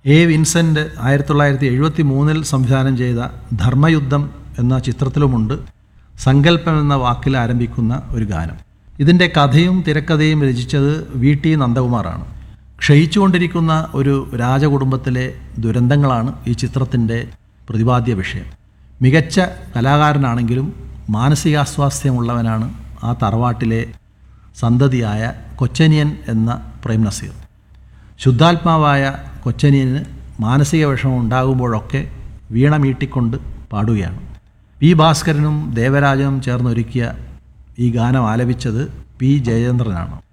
A Vincent ആയിരത്തി തൊള്ളായിരത്തി എഴുപത്തി മൂന്നിൽ സംവിധാനം ചെയ്ത ധർമ്മയുദ്ധം എന്ന ചിത്രത്തിലുമുണ്ട് സങ്കല്പം എന്ന വാക്കിൽ ആരംഭിക്കുന്ന ഒരു ഗാനം ഇതിൻ്റെ കഥയും തിരക്കഥയും രചിച്ചത് വി ടി നന്ദകുമാറാണ് ക്ഷയിച്ചുകൊണ്ടിരിക്കുന്ന ഒരു രാജകുടുംബത്തിലെ ദുരന്തങ്ങളാണ് ഈ ചിത്രത്തിൻ്റെ പ്രതിപാദ്യ വിഷയം മികച്ച കലാകാരനാണെങ്കിലും മാനസികാസ്വാസ്ഥ്യമുള്ളവനാണ് ആ തറവാട്ടിലെ സന്തതിയായ കൊച്ചനിയൻ എന്ന പ്രേം നസീർ ശുദ്ധാത്മാവായ കൊച്ചനിയന് മാനസിക വിഷമം ഉണ്ടാകുമ്പോഴൊക്കെ വീണ മീട്ടിക്കൊണ്ട് പാടുകയാണ് പി ഭാസ്കരനും ദേവരാജനും ചേർന്നൊരുക്കിയ ഈ ഗാനം ആലപിച്ചത് പി ജയചന്ദ്രനാണ്